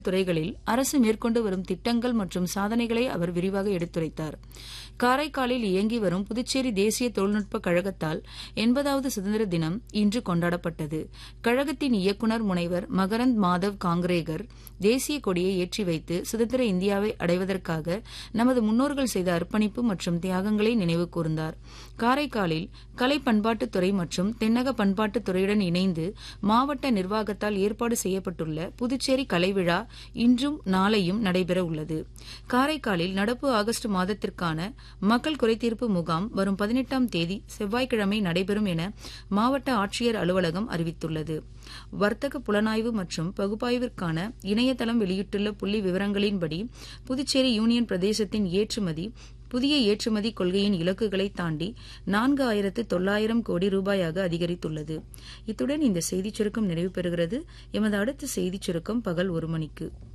துறைகளில் அரசு மேற்கொண்டு வரும் திட்டங்கள் மற்றும் சாதனைகளை அவர் விரிவாக எடுத்துரைத்தார் காரைக்காலில் இயங்கி வரும் புதுச்சேரி தேசிய தொழில்நுட்ப கழகத்தால் எண்பதாவது சுதந்திர தினம் இன்று கொண்டாடப்பட்டது கழகத்தின் இயக்குநர் முனைவர் மகரந்த் மாதவ் காங்ரேகர் தேசிய கொடியை ஏற்றி வைத்து சுதந்திர இந்தியாவை அடைவதற்காக நமது முன்னோர்கள் செய்த அர்ப்பணிப்பு மற்றும் தியாகங்களை நினைவு கூர்ந்தார் காரைக்காலில் கலை பண்பாட்டுத்துறை மற்றும் தென்னக பண்பாட்டுத் துறையுடன் இணைந்து மாவட்ட நிர்வாகத்தால் ஏற்பாடு செய்யப்பட்டுள்ள புதுச்சேரி கலைவிழா இன்றும் நாளையும் நடைபெற உள்ளது காரைக்காலில் நடப்பு ஆகஸ்ட் மாதத்திற்கான மக்கள் குறைதீர்ப்பு முகாம் வரும் பதினெட்டாம் தேதி செவ்வாய்க்கிழமை நடைபெறும் என மாவட்ட ஆட்சியர் அலுவலகம் அறிவித்துள்ளது வர்த்தக புலனாய்வு மற்றும் பகுப்பாய்விற்கான இணையதளம் வெளியிட்டுள்ள புள்ளி விவரங்களின்படி புதுச்சேரி யூனியன் பிரதேசத்தின் ஏற்றுமதி புதிய ஏற்றுமதி கொள்கையின் இலக்குகளை தாண்டி நான்கு ஆயிரத்து தொள்ளாயிரம் கோடி ரூபாயாக அதிகரித்துள்ளது இத்துடன் இந்த செய்திச் சுருக்கம் நிறைவு பெறுகிறது எமது அடுத்த செய்திச் சுருக்கம் பகல் ஒரு மணிக்கு